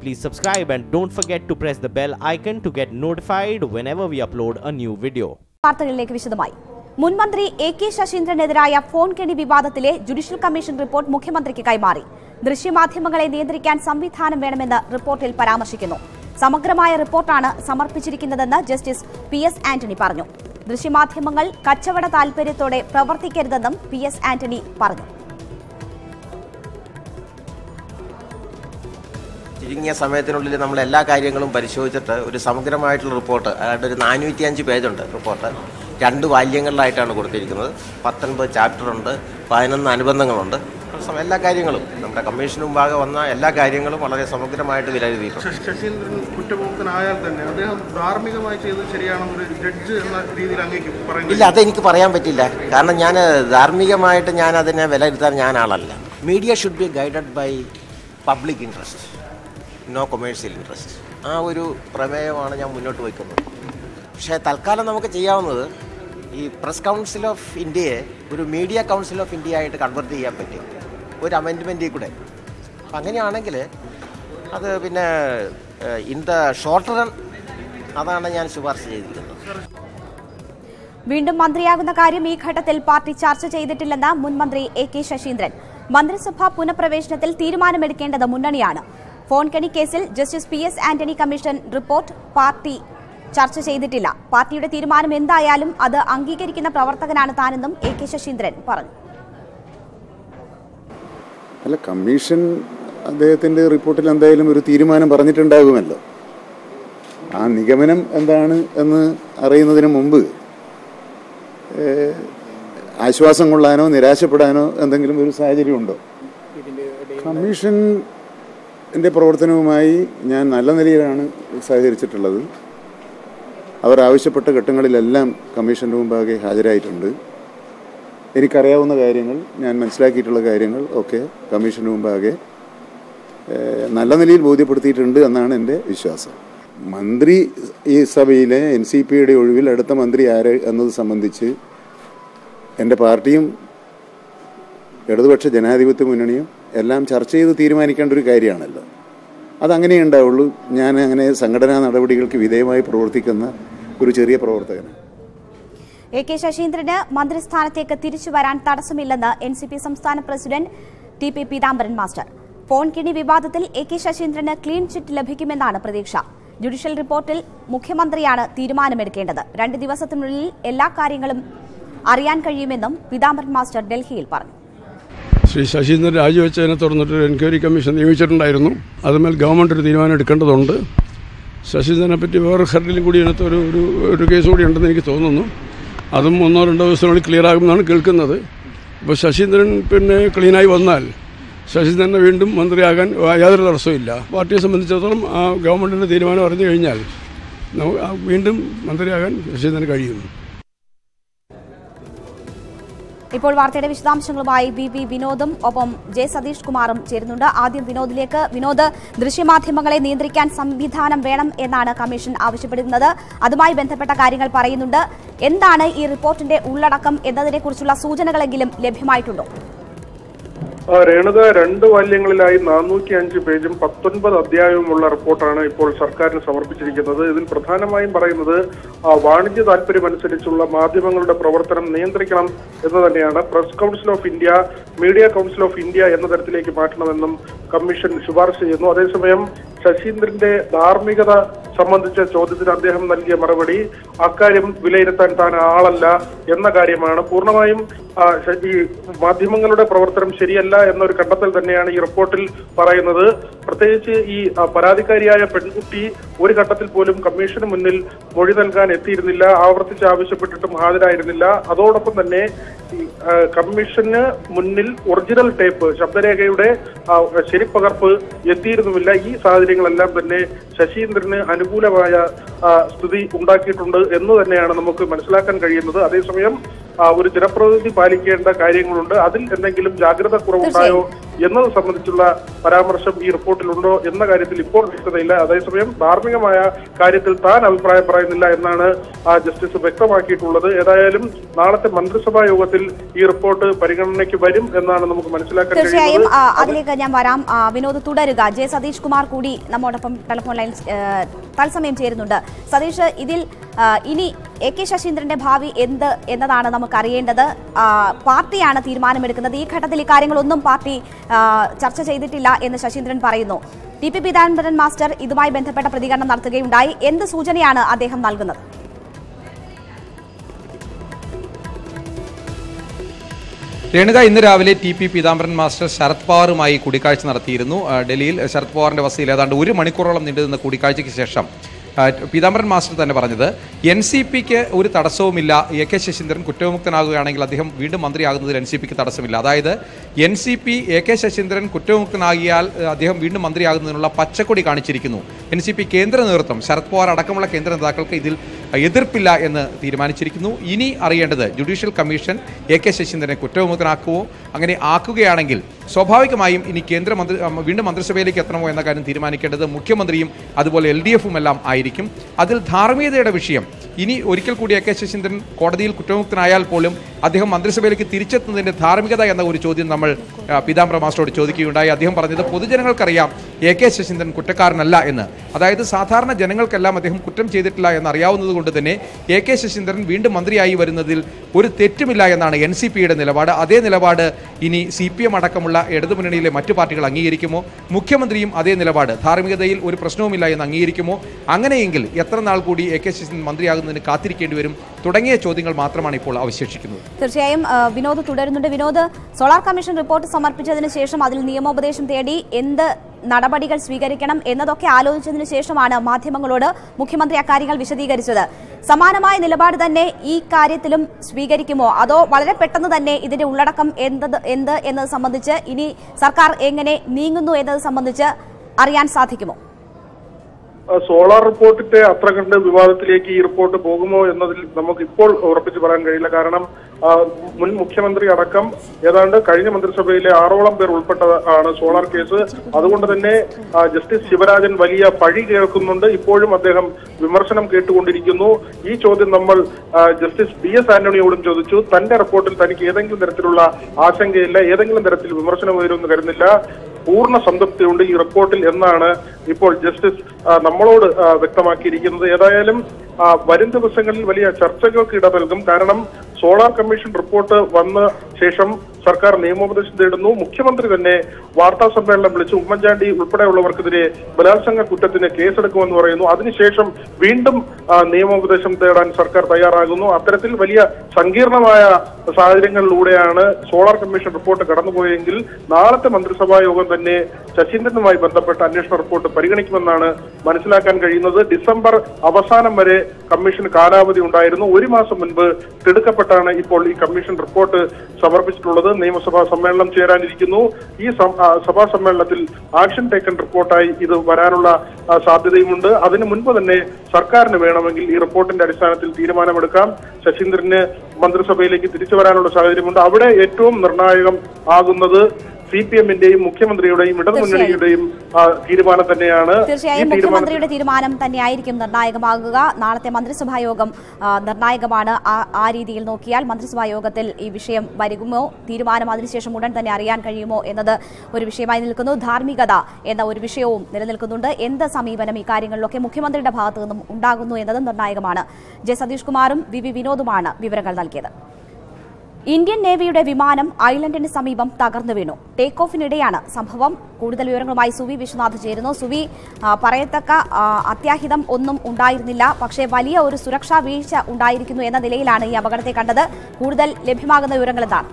please subscribe and don't forget to press the bell icon to get notified whenever we upload a new video. വാർത്തകളിലേക്ക് വിശദമായി മുൻമന്ത്രി A K ശശീന്ദ്രനെതിരായ phone കെണി വിവാദത്തിലെ judicial commission report മുഖ്യമന്ത്രിക്ക് കൈമാറി ദൃശ്യമാധ്യമങ്ങളെ നിയന്ത്രിക്കാൻ സംവിധാനം വേണമെന്ന് റിപ്പോർട്ടിൽ പരാമർശിക്കുന്നു സമഗ്രമായ റിപ്പോർട്ടാണ് സമർപ്പിച്ചിരിക്കുന്നതെന്ന് ജസ്റ്റിസ് പി എസ് ആന്റണി പറഞ്ഞു ദൃശ്യമാധ്യമങ്ങൾ കച്ചവട താൽപര്യത്തോടെ പ്രവർത്തിക്കരുതെന്നും പി എസ് ആന്റണി പറഞ്ഞു ചുരുങ്ങിയ സമയത്തിനുള്ളിൽ നമ്മൾ എല്ലാ കാര്യങ്ങളും പരിശോധിച്ചിട്ട് ഒരു സമഗ്രമായിട്ടുള്ള റിപ്പോർട്ട് അതായത് ഒരു നാനൂറ്റി അഞ്ച് പേജുണ്ട് റിപ്പോർട്ട് രണ്ട് വാല്യങ്ങളിലായിട്ടാണ് കൊടുത്തിരിക്കുന്നത് പത്തൊൻപത് ചാപ്റ്ററുണ്ട് പതിനൊന്ന് അനുബന്ധങ്ങളുണ്ട് സം- എല്ലാ കാര്യങ്ങളും നമ്മുടെ കമ്മീഷന് മുമ്പാകെ വന്ന എല്ലാ കാര്യങ്ങളും വളരെ സമഗ്രമായിട്ട് വിലയിരുത്തിയിട്ടുണ്ട് ശശി- ശശീന്ദ്രൻ കുറ്റമുക്തനായാൽ തന്നെ അദ്ദേഹം ധാർമ്മികമായി ചെയ്തത് ശരിയാണെന്നൊരു ജഡ്ജ് എന്ന രീതിയിൽ അങ്ങേക്ക് ഇല്ല പറയുന്നത് അതെനിക്ക് പറയാൻ പറ്റില്ല കാരണം ഞാൻ ധാർമ്മികമായിട്ട് ഞാൻ അതിനെ വിലയിരുത്താൻ ഞാൻ ആളല്ല media should be guided by public interest no commercial interest ആ ഒരു പ്രമേയമാണ് ഞാൻ മുന്നോട്ട് വയ്ക്കുന്നത് പക്ഷേ തൽക്കാലം നമുക്ക് ചെയ്യാവുന്നത് ഈ പ്രസ് കൗൺസിൽ ഓഫ് ഇന്ത്യയെ ഒരു മീഡിയ കൗൺസിൽ ഓഫ് ഇന്ത്യ ആയിട്ട് കൺവെർട്ട് ചെയ്യാൻ പറ്റും ഒരു അമെൻഡ്മെൻറ്റിൽ കൂടെ അപ്പം അങ്ങനെയാണെങ്കിൽ അത് പിന്നെ ഇൻ ദ ഷോർട്ട് റൺ അതാണ് ഞാൻ ശുപാർശ ചെയ്തിരിക്കുന്നത് വീണ്ടും മന്ത്രിയാകുന്ന കാര്യം ഈ ഘട്ടത്തിൽ പാർട്ടി ചർച്ച ചെയ്തിട്ടില്ലെന്ന് മുൻ മന്ത്രി എ കെ ശശീന്ദ്രൻ മന്ത്രിസഭാ പുനഃപ്രവേശനത്തിൽ തീരുമാനമെടുക്കേണ്ടത് മുന്നണിയാണ് ഫോൺ കെണി കേസിൽ justice P S Antony commission report party ചർച്ച ചെയ്തിട്ടില്ല പാർട്ടിയുടെ തീരുമാനം എന്തായാലും അത് അംഗീകരിക്കുന്ന പ്രവർത്തകനാണ് താനെന്നും എ കെ ശശീന്ദ്രൻ പറഞ്ഞു അല്ല കമ്മീഷൻ അദ്ദേഹത്തിൻ്റെ റിപ്പോർട്ടിൽ എന്തായാലും ഒരു തീരുമാനം പറഞ്ഞിട്ടുണ്ടാകുമല്ലോ ആ നിഗമനം എന്താണ് എന്ന് അറിയുന്നതിന് മുമ്പ് ഏഹ്, ആശ്വാസം കൊള്ളാനോ നിരാശപ്പെടാനോ എന്തെങ്കിലും ഒരു സാഹചര്യമുണ്ടോ കമ്മീഷൻ്റെ പ്രവർത്തനവുമായി ഞാൻ നല്ല നിലയിലാണ് സഹകരിച്ചിട്ടുള്ളത് അവർ ആവശ്യപ്പെട്ട ഘട്ടങ്ങളിലെല്ലാം കമ്മീഷൻ്റെ മുമ്പാകെ ഹാജരായിട്ടുണ്ട് എനിക്കറിയാവുന്ന കാര്യങ്ങൾ ഞാൻ മനസ്സിലാക്കിയിട്ടുള്ള കാര്യങ്ങൾ ഒക്കെ കമ്മീഷന് മുമ്പാകെ ഏഹ്, നല്ല നിലയിൽ ബോധ്യപ്പെടുത്തിയിട്ടുണ്ട് എന്നാണ് എൻ്റെ വിശ്വാസം മന്ത്രി ഈ സഭയിലെ എൻ സി പിയുടെ ഒഴിവിൽ അടുത്ത മന്ത്രി ആര് എന്നത് സംബന്ധിച്ച് എൻ്റെ പാർട്ടിയും ഇടതുപക്ഷ ജനാധിപത്യ മുന്നണിയും എല്ലാം ചർച്ച ചെയ്ത് തീരുമാനിക്കേണ്ട ഒരു കാര്യമാണല്ലോ അതങ്ങനെ ഉണ്ടാവുള്ളൂ ഞാൻ അങ്ങനെ സംഘടനാ നടപടികൾക്ക് വിധേയമായി പ്രവർത്തിക്കുന്ന ഒരു ചെറിയ പ്രവർത്തകനാണ് എ കെ ശശീന്ദ്രന് മന്ത്രിസ്ഥാനത്തേക്ക് തിരിച്ചു വരാൻ തടസ്സമില്ലെന്ന് എൻ സി പി സംസ്ഥാന president T P Peethambaran master phone കിണി വിവാദത്തിൽ എ കെ ശശീന്ദ്രന് ക്ലീൻ ചിറ്റ് ലഭിക്കുമെന്നാണ് പ്രതീക്ഷ ജുഡീഷ്യൽ റിപ്പോർട്ടിൽ മുഖ്യമന്ത്രിയാണ് തീരുമാനമെടുക്കേണ്ടത് രണ്ട് ദിവസത്തിനുള്ളിൽ എല്ലാ കാര്യങ്ങളും അറിയാൻ കഴിയുമെന്നും പീതാംബരൻ മാസ്റ്റർ ഡൽഹിയിൽ പറഞ്ഞു ശ്രീ ശശീന്ദ്രൻ രാജിവെച്ചതിനെ തുടർന്നിട്ട് ഒരു എൻക്വയറി കമ്മീഷൻ നിയമിച്ചിട്ടുണ്ടായിരുന്നു അതുമേൽ ഗവൺമെൻറ് ഒരു തീരുമാനം എടുക്കേണ്ടതുണ്ട് ശശീന്ദ്രനെ പറ്റി വേറെ ഹർഡിലും കൂടി ഇതിനകത്ത് ഒരു ഒരു ഒരു കേസ് കൂടി ഉണ്ടെന്ന് എനിക്ക് തോന്നുന്നു അതും ഒന്നോ രണ്ടോ ദിവസത്തിനുള്ളിൽ ക്ലിയർ ആകുമെന്നാണ് കേൾക്കുന്നത് അപ്പോൾ ശശീന്ദ്രൻ പിന്നെ ക്ലീനായി വന്നാൽ ശശീന്ദ്രനെ വീണ്ടും മന്ത്രിയാകാൻ യാതൊരു തടസ്സമില്ല പാർട്ടിയെ സംബന്ധിച്ചിടത്തോളം ആ ഗവൺമെൻറ്റിൻ്റെ തീരുമാനം അറിഞ്ഞു കഴിഞ്ഞാൽ നമുക്ക് ആ വീണ്ടും മന്ത്രിയാകാൻ ശശീന്ദ്രന് കഴിയും ഇപ്പോൾ വാർത്തയുടെ വിശദാംശങ്ങളുമായി വി വി വിനോദും ഒപ്പം ജെ സതീഷ് കുമാറും ചേരുന്നുണ്ട് ആദ്യം വിനോദിലേക്ക് വിനോദ് ദൃശ്യമാധ്യമങ്ങളെ നിയന്ത്രിക്കാൻ സംവിധാനം വേണം എന്നാണ് കമ്മീഷൻ ആവശ്യപ്പെടുന്നത് അതുമായി ബന്ധപ്പെട്ട കാര്യങ്ങൾ പറയുന്നുണ്ട് എന്താണ് ഈ റിപ്പോർട്ടിന്റെ ഉള്ളടക്കം എന്നതിനെക്കുറിച്ചുള്ള സൂചനകളെങ്കിലും ലഭ്യമായിട്ടുണ്ടോ ആ, രേണുക രണ്ട് വാല്യങ്ങളിലായി നാനൂറ്റി അഞ്ച് പേജും പത്തൊൻപത് അധ്യായവുമുള്ള റിപ്പോർട്ടാണ് ഇപ്പോൾ സർക്കാരിന് സമർപ്പിച്ചിരിക്കുന്നത് ഇതിൽ പ്രധാനമായും പറയുന്നത് ആ, വാണിജ്യ താല്പര്യമനുസരിച്ചുള്ള മാധ്യമങ്ങളുടെ പ്രവർത്തനം നിയന്ത്രിക്കണം എന്ന് തന്നെയാണ് press council of India media council of India എന്ന തരത്തിലേക്ക് മാറ്റണമെന്നും കമ്മീഷൻ ശുപാർശ ചെയ്യുന്നു അതേസമയം ശശീന്ദ്രന്റെ ധാർമ്മികത സംബന്ധിച്ച ചോദ്യത്തിന് അദ്ദേഹം നൽകിയ മറുപടി അക്കാര്യം വിലയിരുത്താൻ താൻ ആളല്ല എന്ന കാര്യമാണ് പൂർണ്ണമായും ആ, ശ- ഈ മാധ്യമങ്ങളുടെ പ്രവർത്തനം ശരിയല്ല എന്നൊരു കണ്ടെത്തൽ തന്നെയാണ് ഈ റിപ്പോർട്ടിൽ പറയുന്നത് പ്രത്യേകിച്ച് ഈ ആ, പരാതിക്കാരിയായ പെൺകുട്ടി ഒരു ഘട്ടത്തിൽ പോലും കമ്മീഷന് മുന്നിൽ മൊഴി നൽകാൻ എത്തിയിരുന്നില്ല ആവർത്തിച്ച് ആവശ്യപ്പെട്ടിട്ടും ഹാജരായിരുന്നില്ല അതോടൊപ്പം തന്നെ ഈ ആ, കമ്മീഷന് മുന്നിൽ ഒറിജിനൽ ടേപ്പ് ശബ്ദരേഖയുടെ ആ, ശരിപ്പകർപ്പ് എത്തിയിരുന്നുമില്ല ഈ സാഹചര്യങ്ങളെല്ലാം തന്നെ ശശീന്ദ്രന് അനുകൂലമായ ആ, സ്ഥിതി ഉണ്ടാക്കിയിട്ടുണ്ട് എന്ന് തന്നെയാണ് നമുക്ക് മനസ്സിലാക്കാൻ കഴിയുന്നത് അതേസമയം ആ, ഒരു ജനപ്രതിനിധി പാലിക്കേണ്ട കാര്യങ്ങളുണ്ട് അതിൽ എന്തെങ്കിലും ജാഗ്രത കുറവുണ്ടായോ എന്നത് സംബന്ധിച്ചുള്ള പരാമർശം ഈ റിപ്പോർട്ടിലുണ്ടോ എന്ന കാര്യത്തിൽ ഇപ്പോൾ വ്യക്തതയില്ല അതേസമയം ധാർമ്മികമായ കാര്യത്തിൽ താൻ അഭിപ്രായം പറയുന്നില്ല എന്നാണ് ആ ജസ്റ്റിസ് വ്യക്തമാക്കിയിട്ടുള്ളത് ഏതായാലും നാളത്തെ മന്ത്രിസഭാ യോഗത്തിൽ ഈ റിപ്പോർട്ട് പരിഗണനയ്ക്ക് വരും എന്നാണ് നമുക്ക് മനസ്സിലാക്കാൻ തീർച്ചയായും കഴിയുന്നത് ആ, അതിലേക്ക് ഞാൻ വരാം ആ, വിനോദ് തുടരുക ജെ സതീഷ് കുമാർ കൂടി നമ്മോടൊപ്പം ടെലിഫോൺ ലൈൻ തത്സമയം ചേരുന്നുണ്ട് സതീഷ് ഇതിൽ ആ, ഇനി എ കെ ശശീന്ദ്രന്റെ ഭാവി എന്ത് എന്നതാണ് നമുക്ക് അറിയേണ്ടത് ആ, പാർട്ടിയാണ് തീരുമാനമെടുക്കുന്നത് ഈ ഘട്ടത്തിൽ ഇക്കാര്യങ്ങളൊന്നും പാർട്ടി ആ, ചർച്ച ചെയ്തിട്ടില്ല എന്ന് ശശീന്ദ്രൻ പറയുന്നു ടി പി പീതാംബരൻ മാസ്റ്റർ ഇതുമായി ബന്ധപ്പെട്ട പ്രതികരണം നടത്തുകയുണ്ടായി എന്ത് സൂചനയാണ് അദ്ദേഹം നൽകുന്നത് രേണുക ഇന്ന് രാവിലെ T P Peethambaran master Sharad പവാറുമായി കൂടിക്കാഴ്ച നടത്തിയിരുന്നു ആ, ഡൽഹിയിൽ ശരത് പവാറിന്റെ വസതിയിൽ ഏതാണ്ട് ഒരു മണിക്കൂറോളം നീണ്ടുനിന്ന കൂടിക്കാഴ്ചയ്ക്ക് ശേഷം ആ, പീതാംബരൻ മാസ്റ്റർ തന്നെ പറഞ്ഞത് എൻ സി പിക്ക് ഒരു തടസ്സവുമില്ല എ കെ ശശീന്ദ്രൻ കുറ്റവിമുക്തനാകുകയാണെങ്കിൽ അദ്ദേഹം വീണ്ടും മന്ത്രിയാകുന്നതിൽ എൻ സി പിക്ക് തടസ്സമില്ല അതായത് N C P A K Saseendran കുറ്റവിമുക്തനാകിയാൽ ആ, അദ്ദേഹം വീണ്ടും മന്ത്രിയാകുന്നതിനുള്ള പച്ചക്കൊടി കാണിച്ചിരിക്കുന്നു എൻ സി പി കേന്ദ്ര നേതൃത്വം ശരത് പവാർ അടക്കമുള്ള കേന്ദ്ര നേതാക്കൾക്ക് ഇതിൽ എതിർപ്പില്ല എന്ന് തീരുമാനിച്ചിരിക്കുന്നു ഇനി അറിയേണ്ടത് ജുഡീഷ്യൽ കമ്മീഷൻ എ കെ ശശീന്ദ്രനെ കുറ്റവിമുക്തനാക്കുമോ അങ്ങനെ ആക്കുകയാണെങ്കിൽ സ്വാഭാവികമായും ഇനി കേന്ദ്രമന്ത്രി അം, വീണ്ടും മന്ത്രിസഭയിലേക്ക് എത്തണമോ എന്ന കാര്യം തീരുമാനിക്കേണ്ടത് മുഖ്യമന്ത്രിയും അതുപോലെ എൽ ഡി എഫും എല്ലാം ആയിരിക്കും അതിൽ ധാർമ്മികതയുടെ വിഷയം ഇനി ഒരിക്കൽ കൂടി എ കെ ശശീന്ദ്രൻ കോടതിയിൽ കുറ്റമുക്തനായാൽ പോലും അദ്ദേഹം മന്ത്രിസഭയിലേക്ക് തിരിച്ചെത്തുന്നതിന്റെ ധാർമ്മികത എന്ന ഒരു ചോദ്യം നമ്മൾ ആ, പീതാംബര മാസ്റ്ററോട് ചോദിക്കുകയുണ്ടായി അദ്ദേഹം പറഞ്ഞത് പൊതുജനങ്ങൾക്കറിയാം എ കെ ശശീന്ദ്രൻ കുറ്റക്കാരനല്ല എന്ന് അതായത് സാധാരണ ജനങ്ങൾക്കെല്ലാം അദ്ദേഹം കുറ്റം ചെയ്തിട്ടില്ല എന്ന് അറിയാവുന്നത് കൊണ്ട് തന്നെ എ കെ ശശീന്ദ്രൻ വീണ്ടും മന്ത്രിയായി വരുന്നതിൽ ഒരു തെറ്റുമില്ല എന്നാണ് എൻ സി പിയുടെ നിലപാട് അതേ നിലപാട് ഇനി സി പി എം അടക്കമുള്ള ഇടതുമുന്നണിയിലെ മറ്റു പാർട്ടികൾ അംഗീകരിക്കുമോ മുഖ്യമന്ത്രിയും അതേ നിലപാട് ധാർമ്മികതയിൽ ഒരു പ്രശ്നവുമില്ല എന്ന് അംഗീകരിക്കുമോ അങ്ങനെയെങ്കിൽ എത്ര നാൾ കൂടി എ കെ ശശീന്ദ്രൻ മന്ത്രിയാകുന്നതിന് കാത്തിരിക്കേണ്ടി വരും തുടങ്ങിയ ചോദ്യങ്ങൾ മാത്രമാണ് ഇപ്പോൾ അവശേഷിക്കുന്നത് തീർച്ചയായും ആ, വിനോദ് തുടരുന്നുണ്ട് വിനോദ് സോളാർ കമ്മീഷൻ റിപ്പോർട്ട് സമർപ്പിച്ചതിന് ശേഷം അതിൽ നിയമോപദേശം തേടി എന്ത് നടപടികൾ സ്വീകരിക്കണം എന്നതൊക്കെ ആലോചിച്ചതിന് ശേഷമാണ് മാധ്യമങ്ങളോട് മുഖ്യമന്ത്രി അക്കാര്യങ്ങൾ വിശദീകരിച്ചത് സമാനമായ നിലപാട് തന്നെ ഈ കാര്യത്തിലും സ്വീകരിക്കുമോ അതോ വളരെ പെട്ടെന്ന് തന്നെ ഇതിന്റെ ഉള്ളടക്കം എന്തത് എന്ത് എന്നത് സംബന്ധിച്ച് ഇനി സർക്കാർ എങ്ങനെ നീങ്ങുന്നു എന്നത് സംബന്ധിച്ച് അറിയാൻ സാധിക്കുമോ ആ, സോളാർ റിപ്പോർട്ടിന്റെ അത്ര കണ്ട് വിവാദത്തിലേക്ക് ഈ റിപ്പോർട്ട് പോകുമോ എന്നതിൽ നമുക്ക് ഇപ്പോൾ ഉറപ്പിച്ച് പറയാൻ കഴിയില്ല കാരണം ആ, മുൻ മുഖ്യമന്ത്രി അടക്കം ഏതാണ്ട് കഴിഞ്ഞ മന്ത്രിസഭയിലെ ആറോളം പേർ ഉൾപ്പെട്ട ആണ് സോളാർ കേസ് അതുകൊണ്ട് തന്നെ ആ, ജസ്റ്റിസ് ശിവരാജൻ വലിയ പഴി കേൾക്കുന്നുണ്ട് ഇപ്പോഴും അദ്ദേഹം വിമർശനം കേട്ടുകൊണ്ടിരിക്കുന്നു ഈ ചോദ്യം നമ്മൾ ആ, ജസ്റ്റിസ് ബി എസ് ആന്റണിയോടും ചോദിച്ചു തന്റെ റിപ്പോർട്ടിൽ തനിക്ക് ഏതെങ്കിലും തരത്തിലുള്ള ആശങ്കയില്ല ഏതെങ്കിലും തരത്തിൽ വിമർശനം ഉയരുമെന്ന് കരുതുന്നില്ല പൂർണ്ണ സംതൃപ്തിയുണ്ട് ഈ റിപ്പോർട്ടിൽ എന്നാണ് ഇപ്പോൾ ജസ്റ്റിസ് ആ, നമ്മളോട് ആ, വ്യക്തമാക്കിയിരിക്കുന്നത് ഏതായാലും ആ, വരും ദിവസങ്ങളിൽ വലിയ ചർച്ചകൾക്ക് ഇട നൽകും കാരണം സോളാർ കമ്മീഷൻ റിപ്പോർട്ട് വന്ന ശേഷം സർക്കാർ നിയമോപദേശം തേടുന്നു മുഖ്യമന്ത്രി തന്നെ വാർത്താ സമ്മേളനം വിളിച്ച് ഉമ്മൻചാണ്ടി ഉൾപ്പെടെയുള്ളവർക്കെതിരെ ബലാത്സംഗ കുറ്റത്തിന് കേസെടുക്കുമെന്ന് പറയുന്നു അതിനുശേഷം വീണ്ടും ആ, നിയമോപദേശം തേടാൻ സർക്കാർ തയ്യാറാകുന്നു അത്തരത്തിൽ വലിയ സങ്കീർണമായ സാഹചര്യങ്ങളിലൂടെയാണ് സോളാർ കമ്മീഷൻ റിപ്പോർട്ട് കടന്നുപോയെങ്കിൽ നാളത്തെ മന്ത്രിസഭാ യോഗം തന്നെ ശശീന്ദ്രനുമായി ബന്ധപ്പെട്ട അന്വേഷണ റിപ്പോർട്ട് പരിഗണിക്കുമെന്നാണ് മനസ്സിലാക്കാൻ കഴിയുന്നത് ഡിസംബർ അവസാനം വരെ കമ്മീഷന് കാലാവധി ഉണ്ടായിരുന്നു ഒരു മാസം മുൻപ് തിടുക്കപ്പെട്ടാണ് ഇപ്പോൾ ഈ കമ്മീഷൻ റിപ്പോർട്ട് സമർപ്പിച്ചിട്ടുള്ളത് നിയമസഭാ സമ്മേളനം ചേരാനിരിക്കുന്നു ഈ സം- ആ, സഭാ സമ്മേളനത്തിൽ ആക്ഷൻ ടേക്കൺ റിപ്പോർട്ടായി ഇത് വരാനുള്ള ആ, സാധ്യതയുമുണ്ട് അതിനു മുൻപ് തന്നെ സർക്കാരിന് വേണമെങ്കിൽ ഈ റിപ്പോർട്ടിന്റെ അടിസ്ഥാനത്തിൽ തീരുമാനമെടുക്കാം ശശീന്ദ്രന് മന്ത്രിസഭയിലേക്ക് തിരിച്ചു വരാനുള്ള സാഹചര്യമുണ്ട് അവിടെ ഏറ്റവും നിർണായകം ആകുന്നത് സി പി എമ്മിന്റെയും മുഖ്യമന്ത്രിയുടെയും ഇടതുമുന്നണിയുടെയും ആ, തീരുമാനം തന്നെയാണ് ഈ തീർച്ചയായും തീരുമാനത്തിൽ മുഖ്യമന്ത്രിയുടെ തീരുമാനം തന്നെയായിരിക്കും നിർണായകമാകുക നാളത്തെ മന്ത്രിസഭാ യോഗം ആ, നിർണായകമാണ് ആ- ആ രീതിയിൽ നോക്കിയാൽ മന്ത്രിസഭാ യോഗത്തിൽ ഈ വിഷയം വരുമോ തീരുമാനം അതിനുശേഷം ഉടൻ തന്നെ അറിയാൻ കഴിയുമോ എന്നത് ഒരു വിഷയമായി നിൽക്കുന്നു ധാർമ്മികത എന്ന ഒരു വിഷയവും നിലനിൽക്കുന്നുണ്ട് എന്ത് സമീപനം ഈ കാര്യങ്ങളിലൊക്കെ മുഖ്യമന്ത്രിയുടെ ഭാഗത്തു നിന്നും ഉണ്ടാകുന്നു എന്നത് നിർണായകമാണ് ജെ സതീഷ് കുമാറും വി വി വിനോദുമാണ് വിവരങ്ങൾ നൽകിയത് ഇന്ത്യൻ നേവിയുടെ വിമാനം ഐലൻഡിന് സമീപം തകർന്നു വീണു ടേക്ക് ഓഫിനിടെയാണ് സംഭവം കൂടുതൽ വിവരങ്ങളുമായി സുവി വിശ്വനാഥ് ചേരുന്നു സുവി ആ, പറയത്തക്ക ആ, അത്യാഹിതം ഒന്നും ഉണ്ടായിരുന്നില്ല പക്ഷേ വലിയ ഒരു സുരക്ഷാ വീഴ്ച ഉണ്ടായിരിക്കുന്നു എന്ന നിലയിലാണ് ഈ അപകടത്തെ കണ്ടത് കൂടുതൽ ലഭ്യമാകുന്ന വിവരങ്ങൾ എന്താണ്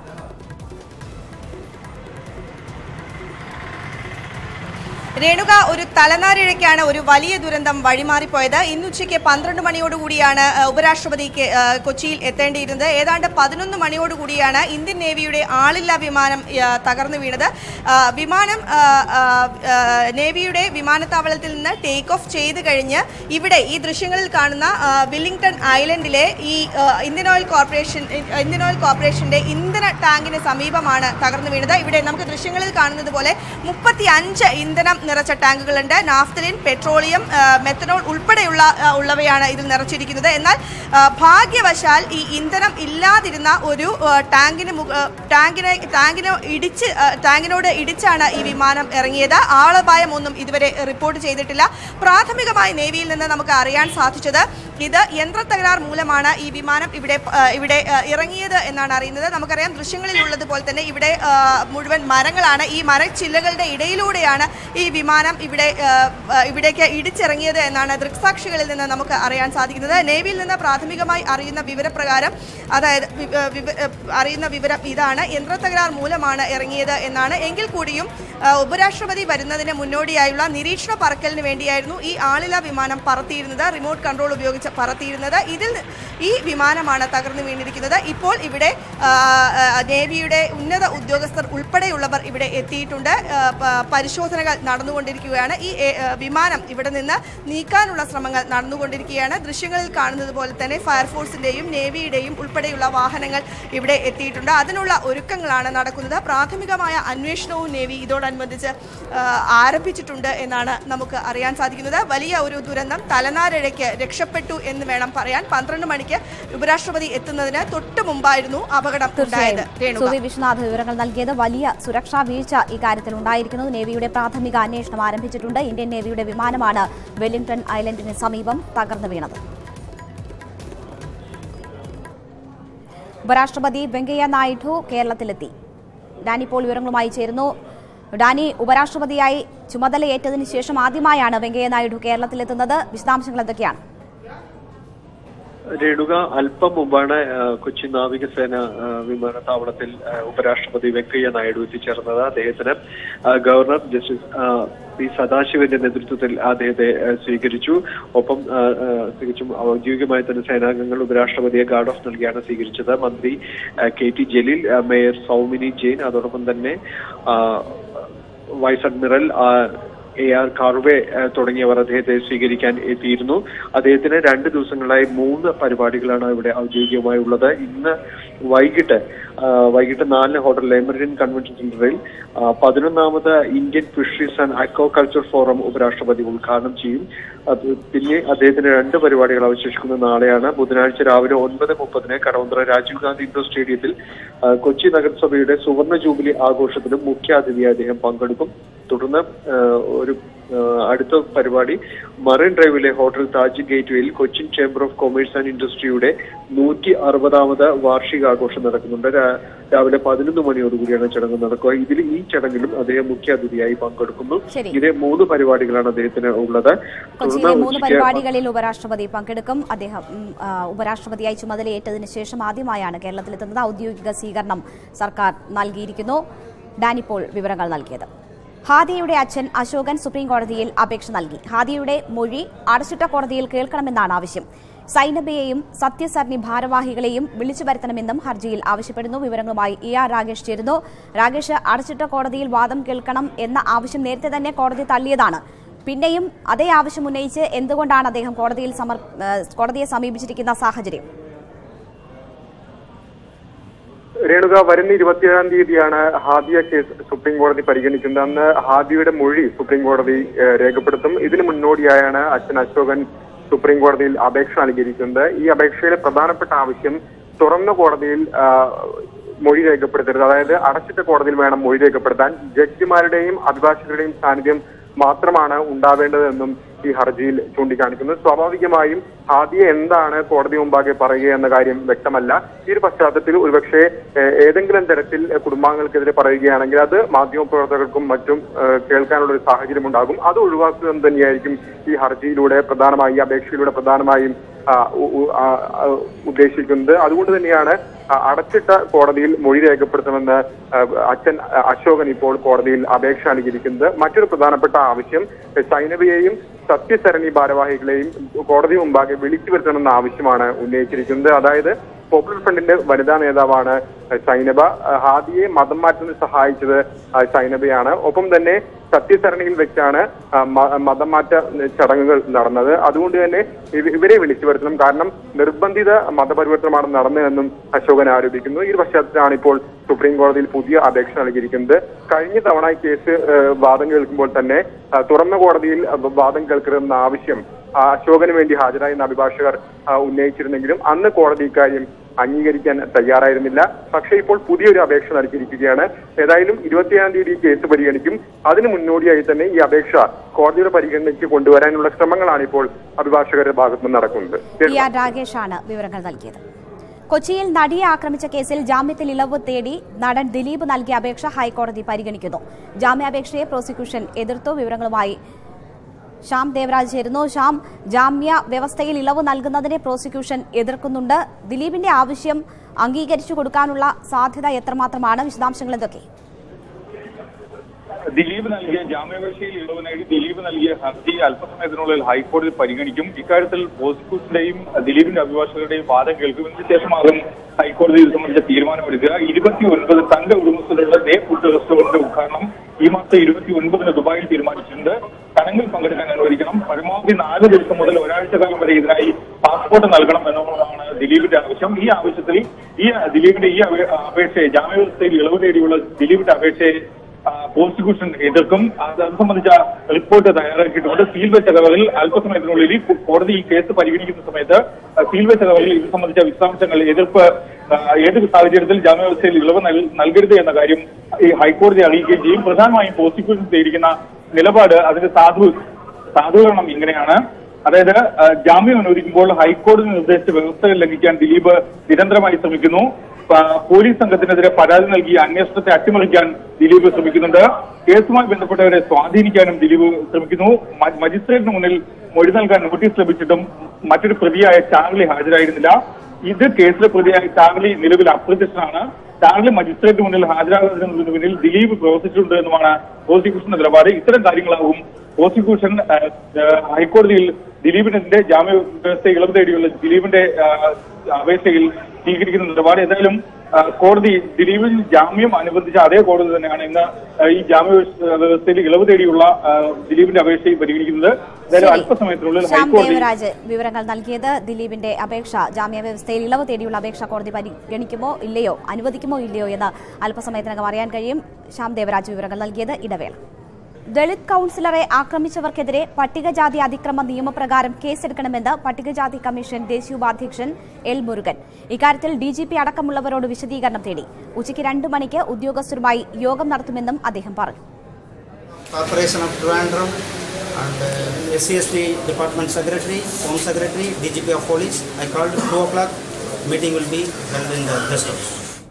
രേണുക ഒരു തലനാരിഴയ്ക്കാണ് ഒരു വലിയ ദുരന്തം വഴിമാറിപ്പോയത് ഇന്നുച്ചയ്ക്ക് പന്ത്രണ്ട് മണിയോടുകൂടിയാണ് ആ, ഉപരാഷ്ട്രപതി കെ- ആ, കൊച്ചിയിൽ എത്തേണ്ടിയിരുന്നത് ഏതാണ്ട് പതിനൊന്ന് മണിയോടുകൂടിയാണ് ഇന്ത്യൻ നേവിയുടെ ആളില്ലാ വിമാനം ആ, തകർന്നു വീണത് ആ, വിമാനം ആ, ആ, ആ, നേവിയുടെ വിമാനത്താവളത്തിൽ നിന്ന് ടേക്ക് ഓഫ് ചെയ്ത് കഴിഞ്ഞ് ഇവിടെ ഈ ദൃശ്യങ്ങളിൽ കാണുന്ന ആ, വില്ലിംഗ്ടൺ ഐലൻഡിലെ ഈ ആ, Indian oil corporation Indian oil കോർപ്പറേഷന്റെ ഇന്ധന ടാങ്കിന് സമീപമാണ് തകർന്നു വീണത് ഇവിടെ നമുക്ക് ദൃശ്യങ്ങളിൽ കാണുന്നത് പോലെ മുപ്പത്തി അഞ്ച് ഇന്ധനം നിറച്ച ടാങ്കുകളുണ്ട് നാഫ്തലിൻ പെട്രോളിയം ആ, മെത്തനോൾ ഉൾപ്പെടെയുള്ള ആ, ഉള്ളവയാണ് ഇതിൽ നിറച്ചിരിക്കുന്നത് എന്നാൽ ആ, ഭാഗ്യവശാൽ ഈ ഇന്ധനം ഇല്ലാതിരുന്ന ഒരു ആ, ടാങ്കിന് മുക- ആ, ടാങ്കിനെ ടാങ്കിന് ഇടിച്ച് ആ, ടാങ്കിനോട് ഇടിച്ചാണ് ഈ വിമാനം ഇറങ്ങിയത് ആളപായം ഒന്നും ഇതുവരെ റിപ്പോർട്ട് ചെയ്തിട്ടില്ല പ്രാഥമികമായി നേവിയിൽ നിന്ന് നമുക്ക് അറിയാൻ സാധിച്ചത് ഇത് യന്ത്രത്തകരാർ മൂലമാണ് ഈ വിമാനം ഇവിടെ ആ, ഇവിടെ ആ, ഇറങ്ങിയത് എന്നാണ് അറിയുന്നത് നമുക്കറിയാം ദൃശ്യങ്ങളിൽ ഉള്ളതുപോലെ തന്നെ ഇവിടെ ആ, മുഴുവൻ മരങ്ങളാണ് ഈ മരച്ചില്ലകളുടെ ഇടയിലൂടെയാണ് ഈ വിമാനം ഇവിടെ ആ, ആ, ഇവിടേക്ക് ഇടിച്ചിറങ്ങിയത് എന്നാണ് ദൃക്സാക്ഷികളിൽ നിന്ന് നമുക്ക് അറിയാൻ സാധിക്കുന്നത് നേവിയിൽ നിന്ന് പ്രാഥമികമായി അറിയുന്ന വിവരപ്രകാരം അതായത് വി- ആ, വിവ- ആ, അറിയുന്ന വിവരം ഇതാണ് യന്ത്രത്തകരാർ മൂലമാണ് ഇറങ്ങിയത് എന്നാണ് എങ്കിൽ കൂടിയും ആ, ഉപരാഷ്ട്രപതി വരുന്നതിന് മുന്നോടിയായുള്ള നിരീക്ഷണ പറക്കലിന് വേണ്ടിയായിരുന്നു ഈ ആളില വിമാനം പറത്തിയിരുന്നത് റിമോട്ട് കൺട്രോൾ ഉപയോഗിച്ച് പറത്തിയിരുന്നത് ഇതിൽ ഈ വിമാനമാണ് തകർന്നു വീണിരിക്കുന്നത് ഇപ്പോൾ ഇവിടെ ആ, ആ, നേവിയുടെ ഉന്നത ഉദ്യോഗസ്ഥർ ഉൾപ്പെടെയുള്ളവർ ഇവിടെ എത്തിയിട്ടുണ്ട് ആ, പ- പരിശോധനകൾ നടന്നുകൊണ്ടിരിക്കുകയാണ് ഈ എ, ആ, വിമാനം ഇവിടെ നിന്ന് നീക്കാനുള്ള ശ്രമങ്ങൾ നടന്നുകൊണ്ടിരിക്കുകയാണ് ദൃശ്യങ്ങളിൽ കാണുന്നത് പോലെ തന്നെ ഫയർഫോഴ്സിന്റെയും നേവിയുടെയും ഉൾപ്പെടെയുള്ള വാഹനങ്ങൾ ഇവിടെ എത്തിയിട്ടുണ്ട് അതിനുള്ള ഒരുക്കങ്ങളാണ് നടക്കുന്നത് പ്രാഥമികമായ അന്വേഷണവും നേവി ഇതോടനുബന്ധിച്ച് ആ, ആരംഭിച്ചിട്ടുണ്ട് എന്നാണ് നമുക്ക് അറിയാൻ സാധിക്കുന്നത് വലിയ ഒരു ദുരന്തം തലനാരിഴയ്ക്ക് രക്ഷപ്പെട്ടു എന്ന് വേണം പറയാൻ പന്ത്രണ്ട് മണിക്ക് ഉപരാഷ്ട്രപതി എത്തുന്നതിന് തൊട്ട് മുമ്പായിരുന്നു അപകടം ഉണ്ടായത് തീർച്ചയായും സുവി വിശ്വനാഥ് വിവരങ്ങൾ നൽകിയത് വലിയ സുരക്ഷാ വീഴ്ച ഇക്കാര്യത്തിൽ ഉണ്ടായിരിക്കുന്നു നേവിയുടെ പ്രാഥമിക അന്വേഷണം ആരംഭിച്ചിട്ടുണ്ട് ഇന്ത്യൻ നേവിയുടെ വിമാനമാണ് വെല്ലിംഗ്ടൺ ഐലൻഡിന് സമീപം തകർന്നു വീണത് ഉപരാഷ്ട്രപതി വെങ്കയ്യ നായിഡു കേരളത്തിലെത്തി ഡാനി പോൾ വിവരങ്ങളുമായി ചേരുന്നു ഡാനി ഉപരാഷ്ട്രപതിയായി ചുമതലയേറ്റതിനു ശേഷം ആദ്യമായാണ് വെങ്കയ്യ നായിഡു കേരളത്തിലെത്തുന്നത് വിശദാംശങ്ങൾ എന്തൊക്കെയാണ് രേണുക അല്പം മുമ്പാണ് ആ, കൊച്ചി നാവികസേന ആ, വിമാനത്താവളത്തിൽ ആ, ഉപരാഷ്ട്രപതി വെങ്കയ്യ നായിഡു എത്തിച്ചേർന്നത് അദ്ദേഹത്തിന് ആ, ഗവർണർ ജസ്റ്റിസ് ആ, പി സദാശിവന്റെ നേതൃത്വത്തിൽ അദ്ദേഹത്തെ ആ, സ്വീകരിച്ചു ഒപ്പം ആ, ആ, തികച്ചും ഔദ്യോഗികമായി തന്നെ സേനാംഗങ്ങൾ ഉപരാഷ്ട്രപതിയെ ഗാർഡ് ഓഫ് നൽകിയാണ് സ്വീകരിച്ചത് മന്ത്രി ആ, കെ ടി ജലീൽ ആ, മേയർ സൗമിനി ജെയിൻ അതോടൊപ്പം തന്നെ ആ, വൈസ് അഡ്മിറൽ ആ, എ ആർ കാർവെ ആ, തുടങ്ങിയവർ അദ്ദേഹത്തെ സ്വീകരിക്കാൻ എത്തിയിരുന്നു അദ്ദേഹത്തിന് രണ്ട് ദിവസങ്ങളായി മൂന്ന് പരിപാടികളാണ് ഇവിടെ ഔദ്യോഗികമായി ഉള്ളത് ഇന്ന് വൈകിട്ട് ആ, വൈകിട്ട് നാലിന് ഹോട്ടൽ എമറിൻ കൺവെൻഷൻ സെന്ററിൽ ആ, പതിനൊന്നാമത് Indian fisheries and aquaculture forum ഉപരാഷ്ട്രപതി ഉദ്ഘാടനം ചെയ്യും അത് പിന്നെ അദ്ദേഹത്തിന് രണ്ട് പരിപാടികൾ അവശേഷിക്കുന്നത് നാളെയാണ് ബുധനാഴ്ച രാവിലെ ഒൻപത് മുപ്പതിന് കടവന്ത്ര രാജീവ് ഗാന്ധി ഇൻഡോർ സ്റ്റേഡിയത്തിൽ ആ, കൊച്ചി നഗരസഭയുടെ സുവർണ ജൂബിലി ആഘോഷത്തിലും മുഖ്യാതിഥിയായി അദ്ദേഹം പങ്കെടുക്കും തുടർന്ന് ആ, ഒരു ആ, അടുത്ത പരിപാടി മറൈൻ ഡ്രൈവിലെ ഹോട്ടൽ താജ് ഗേറ്റ്വേയിൽ Cochin chamber of commerce and ഇൻഡസ്ട്രിയുടെ നൂറ്റി അറുപതാമത് വാർഷികാഘോഷം നടക്കുന്നുണ്ട് രാ- രാവിലെ പതിനൊന്ന് മണിയോടുകൂടിയാണ് ചടങ്ങ് നടക്കുക ഇതിൽ ഈ ചടങ്ങിലും അദ്ദേഹം മുഖ്യാതിഥിയായി പങ്കെടുക്കുന്നു ശരി. ഇതേ മൂന്ന് പരിപാടികളാണ് അദ്ദേഹത്തിന് ഉള്ളത് കൊച്ചിയിലെ മൂന്ന് ഉച്ചയ്ക്ക് പരിപാടികളിൽ ഉപരാഷ്ട്രപതി പങ്കെടുക്കും അദ്ദേഹം ഉം, ആ, ഉപരാഷ്ട്രപതിയായി ചുമതലയേറ്റതിനു ശേഷം ആദ്യമായാണ് കേരളത്തിലെത്തുന്നത് ഔദ്യോഗിക സ്വീകരണം സർക്കാർ നൽകിയിരിക്കുന്നു ഡാനിപ്പോൾ വിവരങ്ങൾ നൽകിയത് ഹാദിയയുടെ അച്ഛൻ അശോകൻ സുപ്രീം കോടതിയിൽ അപേക്ഷ നൽകി ഹാദിയയുടെ മൊഴി അടച്ചിട്ട കോടതിയിൽ കേൾക്കണമെന്നാണ് ആവശ്യം സൈനബയെയും സത്യസരണി ഭാരവാഹികളെയും വിളിച്ചു വരുത്തണമെന്നും ഹർജിയിൽ ആവശ്യപ്പെടുന്നു വിവരങ്ങളുമായി ഇ ആർ രാകേഷ് ചേരുന്നു രാകേഷ് അടച്ചിട്ട കോടതിയിൽ വാദം കേൾക്കണം എന്ന ആവശ്യം നേരത്തെ തന്നെ കോടതി തള്ളിയതാണ് പിന്നെയും അതേ ആവശ്യം ഉന്നയിച്ച് എന്തുകൊണ്ടാണ് അദ്ദേഹം കോടതിയിൽ സമർ ഏഹ് കോടതിയെ സമീപിച്ചിരിക്കുന്ന സാഹചര്യം രേണുക വരുന്ന ഇരുപത്തിയേഴാം തീയതിയാണ് ഹാദിയ കേസ് സുപ്രീം കോടതി പരിഗണിക്കുന്നത് അന്ന് ഹാദിയുടെ മൊഴി സുപ്രീം കോടതി ഏഹ്, രേഖപ്പെടുത്തും ഇതിന് മുന്നോടിയായാണ് അച്ഛൻ അശോകൻ സുപ്രീം കോടതിയിൽ അപേക്ഷ നൽകിയിരിക്കുന്നത് ഈ അപേക്ഷയിലെ പ്രധാനപ്പെട്ട ആവശ്യം തുറന്ന കോടതിയിൽ ആ, മൊഴി രേഖപ്പെടുത്തരുത് അതായത് അടച്ചിട്ട കോടതിയിൽ വേണം മൊഴി രേഖപ്പെടുത്താൻ ജഡ്ജിമാരുടെയും അഭിഭാഷകരുടെയും സാന്നിധ്യം മാത്രമാണ് ഉണ്ടാവേണ്ടതെന്നും ഈ ഹർജിയിൽ ചൂണ്ടിക്കാണിക്കുന്നത് സ്വാഭാവികമായും ഹാദിയ എന്താണ് കോടതി മുമ്പാകെ പറയുക എന്ന കാര്യം വ്യക്തമല്ല ഈ ഒരു പശ്ചാത്തലത്തിൽ ഒരുപക്ഷെ ഏഹ്, ഏതെങ്കിലും തരത്തിൽ കുടുംബാംഗങ്ങൾക്കെതിരെ പറയുകയാണെങ്കിൽ അത് മാധ്യമപ്രവർത്തകർക്കും മറ്റും ഏഹ്, കേൾക്കാനുള്ള ഒരു സാഹചര്യം ഉണ്ടാകും അത് ഒഴിവാക്കുക എന്ന് തന്നെയായിരിക്കും ഈ ഹർജിയിലൂടെ പ്രധാനമായി ഈ അപേക്ഷയിലൂടെ പ്രധാനമായും ആ, ഉ- ഉ- ആ, ആ, ഉദ്ദേശിക്കുന്നത് അതുകൊണ്ട് തന്നെയാണ് ആ, അടച്ചിട്ട കോടതിയിൽ മൊഴി രേഖപ്പെടുത്തണമെന്ന് ആ, അച്ഛൻ ആ, അശോകൻ ഇപ്പോൾ കോടതിയിൽ അപേക്ഷ നൽകിയിരിക്കുന്നത് മറ്റൊരു പ്രധാനപ്പെട്ട ആവശ്യം സൈനബിയെയും സത്യസരണി ഭാരവാഹികളെയും കോടതി മുമ്പാകെ വിളിച്ചു വരുത്തണമെന്ന ആവശ്യമാണ് ഉന്നയിച്ചിരിക്കുന്നത് അതായത് പോപ്പുലർ ഫ്രണ്ടിന്റെ വനിതാ നേതാവാണ് സൈനബ ഹാദിയെ മതം മാറ്റുന്നതിന് സഹായിച്ചത് സൈനബയാണ് ഒപ്പം തന്നെ സത്യസരണിയിൽ വെച്ചാണ് ആ, മ- മതം മാറ്റ ചടങ്ങുകൾ നടന്നത് അതുകൊണ്ട് തന്നെ ഇവ- ഇവരെ വിളിച്ചു വരുത്തണം കാരണം നിർബന്ധിത മതപരിവർത്തനമാണ് നടന്നതെന്നും അശോകൻ ആരോപിക്കുന്നു ഈ ഒരു പശ്ചാത്തലത്തിലാണ് ഇപ്പോൾ സുപ്രീം കോടതിയിൽ പുതിയ അപേക്ഷ നൽകിയിരിക്കുന്നത് കഴിഞ്ഞ തവണ ഈ കേസ് ആ, വാദം കേൾക്കുമ്പോൾ തന്നെ ആ, തുറന്ന കോടതിയിൽ ആ, വാദം കേൾക്കണമെന്ന ആവശ്യം ആ, അശോകന് വേണ്ടി ഹാജരായിരുന്ന അഭിഭാഷകർ ആ, ഉന്നയിച്ചിരുന്നെങ്കിലും അന്ന് കോടതി ഇക്കാര്യം അംഗീകരിക്കാൻ തയ്യാറായിരുന്നില്ല പക്ഷേ ഇപ്പോൾ പുതിയൊരു അപേക്ഷ നൽകിയിരിക്കുകയാണ് ഏതായാലും ഇരുപത്തിയേഴാം തീയതി ഈ കേസ് പരിഗണിക്കും അതിന് മുന്നോടിയായി തന്നെ ഈ അപേക്ഷ കോടതിയുടെ പരിഗണനയ്ക്ക് കൊണ്ടുവരാനുള്ള ശ്രമങ്ങളാണ് ഇപ്പോൾ അഭിഭാഷകരുടെ ഭാഗത്തുനിന്ന് നടക്കുന്നത് പി ആർ രാഗേഷാണ് വിവരങ്ങൾ നൽകിയത് കൊച്ചിയിൽ നടിയെ ആക്രമിച്ച കേസിൽ ജാമ്യത്തിൽ ഇളവ് തേടി നടൻ ദിലീപ് നൽകിയ അപേക്ഷ ഹൈക്കോടതി പരിഗണിക്കുന്നു ജാമ്യാപേക്ഷയെ പ്രോസിക്യൂഷൻ എതിർത്തു വിവരങ്ങളുമായി ശ്യാം ദേവരാജ് ചേരുന്നു ശ്യാം ജാമ്യ വ്യവസ്ഥയിൽ ഇളവ് നൽകുന്നതിനെ പ്രോസിക്യൂഷൻ എതിർക്കുന്നുണ്ട് ദിലീപിന്റെ ആവശ്യം അംഗീകരിച്ചു കൊടുക്കാനുള്ള സാധ്യത എത്രമാത്രമാണ് വിശദാംശങ്ങൾ എന്തൊക്കെ ദിലീപ് നൽകിയ ജാമ്യാപേക്ഷയിൽ ഇളവ് നേടി ദിലീപ് നൽകിയ ഹർജി അല്പസമയത്തിനുള്ളിൽ ഹൈക്കോടതി പരിഗണിക്കും ഇക്കാര്യത്തിൽ പ്രോസിക്യൂഷന്റെയും ദിലീപിന്റെ അഭിഭാഷകരുടെയും വാദം കേൾക്കും ഇതിന് ശേഷമാകും ഹൈക്കോടതി ഇത് സംബന്ധിച്ച തീരുമാനമെടുക്കുക ഇരുപത്തി ഒൻപത് തങ്ക ഉടമസ്ഥതയുള്ള ദേ ഫുഡ് റെസ്റ്റോറന്റ് ഉദ്ഘാടനം ഈ മാസം ഇരുപത്തി ഒൻപതിന് ദുബായിൽ തീരുമാനിച്ചിട്ടുണ്ട് ചടങ്ങിൽ പങ്കെടുക്കാൻ അനുവദിക്കണം പരമാവധി നാല് ദിവസം മുതൽ ഒരാഴ്ചക്കാലം വരെ ഇതിനായി പാസ്പോർട്ട് നൽകണം എന്നുള്ളതാണ് ദിലീപിന്റെ ആവശ്യം ഈ ആവശ്യത്തിൽ ഈ ദിലീപിന്റെ ഈ അപേ- അപേക്ഷയെ ജാമ്യവ്യവസ്ഥയിൽ ഇളവ് നേടിയുള്ള ദിലീപിന്റെ അപേക്ഷയെ ആ, പ്രോസിക്യൂഷൻ എതിർക്കും അത് അത് സംബന്ധിച്ച റിപ്പോർട്ട് തയ്യാറാക്കിയിട്ടുണ്ട് സീൽ വെച്ച കവറിൽ അല്പസമയത്തിനുള്ളിൽ ഈ കോടതി ഈ കേസ് പരിഗണിക്കുന്ന സമയത്ത് ആ, സീൽ വെച്ച കവറിൽ ഇത് സംബന്ധിച്ച വിശദാംശങ്ങൾ എതിർപ്പ് ആ, ഏത് സാഹചര്യത്തിൽ ജാമ്യാവസ്ഥയിൽ ഇളവ് നൽ- നൽകരുത് എന്ന കാര്യം ഈ ഹൈക്കോടതി അറിയിക്കുകയും ചെയ്യും പ്രധാനമായും പ്രോസിക്യൂഷൻ സ്വീകരിക്കുന്ന നിലപാട് അതിന്റെ സാധു സാധൂകരണം ഇങ്ങനെയാണ് അതായത് ആ, ജാമ്യം അനുവദിക്കുമ്പോൾ ഹൈക്കോടതി നിർദ്ദേശിച്ച വ്യവസ്ഥകൾ ലംഘിക്കാൻ ദിലീപ് നിരന്തരമായി ശ്രമിക്കുന്നു ആ, പോലീസ് സംഘത്തിനെതിരെ പരാതി നൽകി അന്വേഷണത്തെ അട്ടിമറിക്കാൻ ദിലീപ് ശ്രമിക്കുന്നുണ്ട് കേസുമായി ബന്ധപ്പെട്ടവരെ സ്വാധീനിക്കാനും ദിലീപ് ശ്രമിക്കുന്നു മ- മജിസ്ട്രേറ്റിന് മുന്നിൽ മൊഴി നൽകാൻ നോട്ടീസ് ലഭിച്ചിട്ടും മറ്റൊരു പ്രതിയായ ചാർലി ഹാജരായിരുന്നില്ല ഇത് കേസിലെ പ്രതിയായ ചാർലി നിലവിൽ അപ്രത്യക്ഷനാണ് ചാർലി മജിസ്ട്രേറ്റ് മുന്നിൽ ഹാജരാകുന്നതിന് പിന്നിൽ ദിലീപ് പ്രവർത്തിച്ചിട്ടുണ്ട് എന്നുമാണ് പ്രോസിക്യൂഷന്റെ നിലപാട് ഇത്തരം കാര്യങ്ങളാവും പ്രോസിക്യൂഷൻ ആ, ആ, ഹൈക്കോടതിയിൽ ദിലീപിനെതിരെ ജാമ്യ വ്യവസ്ഥ ഇളവ് തേടിയുള്ള ദിലീപിന്റെ ആ, അപേക്ഷയിൽ സ്വീകരിക്കുന്ന നിലപാട് ഏതായാലും ആ, കോടതി ദിലീപിന് ജാമ്യം അനുബന്ധിച്ച അതേ കോടതി തന്നെയാണ് ഇന്ന് ആ, ഈ ജാമ്യ വ്യവസ്ഥയിൽ ഇളവ് തേടിയുള്ള ആ, ദിലീപിന്റെ അപേക്ഷയിൽ പരിഗണിക്കുന്നത് ഏതായാലും ശരി. അല്പസമയത്തിനുള്ളിൽ ശ്യാം ഹൈക്കോടതി ദേവരാജ് വിവരങ്ങൾ നൽകിയത് ദിലീപിന്റെ അപേക്ഷ ജാമ്യവ്യവസ്ഥയിൽ ഇളവ് തേടിയുള്ള അപേക്ഷ കോടതി പരിഗണിക്കുമോ ഇല്ലയോ അനുവദിക്കുമോ ഇല്ലയോ എന്ന് അല്പസമയത്തിനകം അറിയാൻ കഴിയും ശ്യാം ദേവരാജ് വിവരങ്ങൾ നൽകിയത് ഇടവേള ദളിത് കൌൺസിലറെ ആക്രമിച്ചവർക്കെതിരെ പട്ടികജാതി അതിക്രമ നിയമപ്രകാരം കേസെടുക്കണമെന്ന് പട്ടികജാതി കമ്മീഷൻ ദേശീയ ഉപാധ്യക്ഷൻ എൽ മുരുകൻ ഇക്കാര്യത്തിൽ ഡിജിപി അടക്കമുള്ളവരോട് വിശദീകരണം തേടി ഉച്ചയ്ക്ക് രണ്ടു മണിക്ക് ഉദ്യോഗസ്ഥരുമായി യോഗം നടത്തുമെന്നും അദ്ദേഹം പറഞ്ഞു Corporation of Trivandrum and uh, SCST Department Secretary, Home Secretary, DGP of Police. I called 2 o'clock. Meeting will be held in the guest house.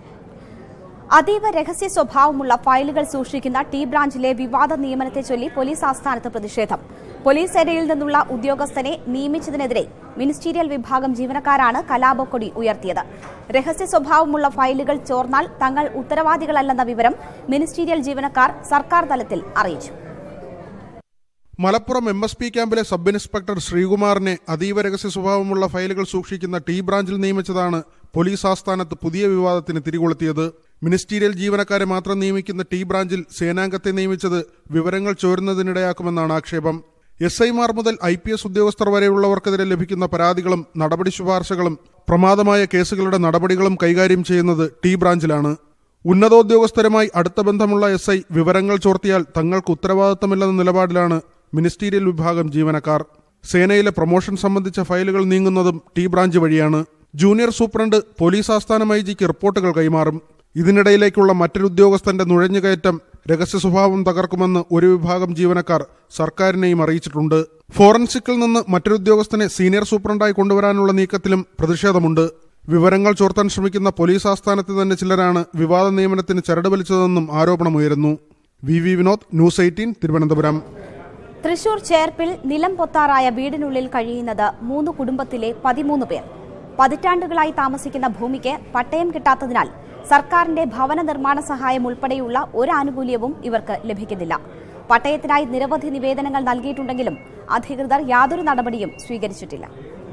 അതീവ രഹസ്യ സ്വഭാവമുള്ള ഫയലുകൾ സൂക്ഷിക്കുന്ന ടി ബ്രാഞ്ചിലെ വിവാദ നിയമനത്തെ ചൊല്ലി പോലീസ് ആസ്ഥാനത്ത് പ്രതിഷേധം പോലീസ് സേനയിൽ നിന്നുള്ള ഉദ്യോഗസ്ഥനെ നിയമിച്ചതിനെതിരെ മിനിസ്റ്റീരിയൽ വിഭാഗം ജീവനക്കാരാണ് കലാപക്കൊടി ഉയർത്തിയത് രഹസ്യ സ്വഭാവമുള്ള ഫയലുകൾ ചോർന്നാൽ തങ്ങൾ ഉത്തരവാദികളല്ലെന്ന വിവരം മിനിസ്റ്റീരിയൽ ജീവനക്കാർ സർക്കാർ തലത്തിൽ അറിയിച്ചു മലപ്പുറം എം എസ് പി ക്യാമ്പിലെ സബ് ഇൻസ്പെക്ടർ ശ്രീകുമാറിനെ അതീവ രഹസ്യ സ്വഭാവമുള്ള ഫയലുകൾ സൂക്ഷിക്കുന്ന ടി ബ്രാഞ്ചിൽ നിയമിച്ചതാണ് പോലീസ് ആസ്ഥാനത്ത് പുതിയ വിവാദത്തിന് തിരികൊളുത്തിയത് മിനിസ്റ്റീരിയൽ ജീവനക്കാരെ മാത്രം നിയമിക്കുന്ന ടി ബ്രാഞ്ചിൽ സേനാംഗത്തെ നിയമിച്ചത് വിവരങ്ങൾ ചോരുന്നതിനിടയാക്കുമെന്നാണ് ആക്ഷേപം എസ് ഐമാർ മുതൽ ഐ പി എസ് ഉദ്യോഗസ്ഥർ വരെയുള്ളവർക്കെതിരെ ലഭിക്കുന്ന പരാതികളും നടപടി ശുപാർശകളും പ്രമാദമായ കേസുകളുടെ നടപടികളും കൈകാര്യം ചെയ്യുന്നത് ടി ബ്രാഞ്ചിലാണ് ഉന്നതോദ്യോഗസ്ഥരുമായി അടുത്ത ബന്ധമുള്ള എസ് ഐ വിവരങ്ങൾ ചോർത്തിയാൽ തങ്ങൾക്ക് ഉത്തരവാദിത്തമില്ലെന്ന നിലപാടിലാണ് മിനിസ്റ്റീരിയൽ വിഭാഗം ജീവനക്കാർ സേനയിലെ പ്രൊമോഷൻ സംബന്ധിച്ച ഫയലുകൾ നീങ്ങുന്നതും ടി ബ്രാഞ്ച് വഴിയാണ് ജൂനിയർ സൂപ്രണ്ട് പോലീസ് ആസ്ഥാനം ഐ ജിക്ക് റിപ്പോർട്ടുകൾ കൈമാറും ഇതിനിടയിലേക്കുള്ള മറ്റൊരു ഉദ്യോഗസ്ഥന്റെ നുഴഞ്ഞുകയറ്റം രഹസ്യ സ്വഭാവം തകർക്കുമെന്ന് ഒരു വിഭാഗം ജീവനക്കാർ സർക്കാരിനെയും അറിയിച്ചിട്ടുണ്ട് ഫോറൻസിക്കിൽ നിന്ന് മറ്റൊരു ഉദ്യോഗസ്ഥനെ സീനിയർ സൂപ്രണ്ടായി കൊണ്ടുവരാനുള്ള നീക്കത്തിലും പ്രതിഷേധമുണ്ട് വിവരങ്ങൾ ചോർത്താൻ ശ്രമിക്കുന്ന പോലീസ് ആസ്ഥാനത്ത് തന്നെ ചിലരാണ് വിവാദ നിയമനത്തിന് ചരട് വലിച്ചതെന്നും ആരോപണമുയരുന്നു V V Vinod news eighteen Thiruvananthapuram Thrissur ചേർപ്പിൽ നിലം പൊത്താറായ വീടിനുള്ളിൽ കഴിയുന്നത് മൂന്ന് കുടുംബത്തിലെ പതിമൂന്ന് പേർ പതിറ്റാണ്ടുകളായി താമസിക്കുന്ന ഭൂമിക്ക് പട്ടയം കിട്ടാത്തതിനാൽ സർക്കാരിന്റെ ഭവന നിർമ്മാണ സഹായം ഉൾപ്പെടെയുള്ള ഒരു ആനുകൂല്യവും ഇവർക്ക് ലഭിക്കുന്നില്ല പട്ടയത്തിനായി നിരവധി നിവേദനങ്ങൾ നൽകിയിട്ടുണ്ടെങ്കിലും അധികൃതർ യാതൊരു നടപടിയും സ്വീകരിച്ചിട്ടില്ല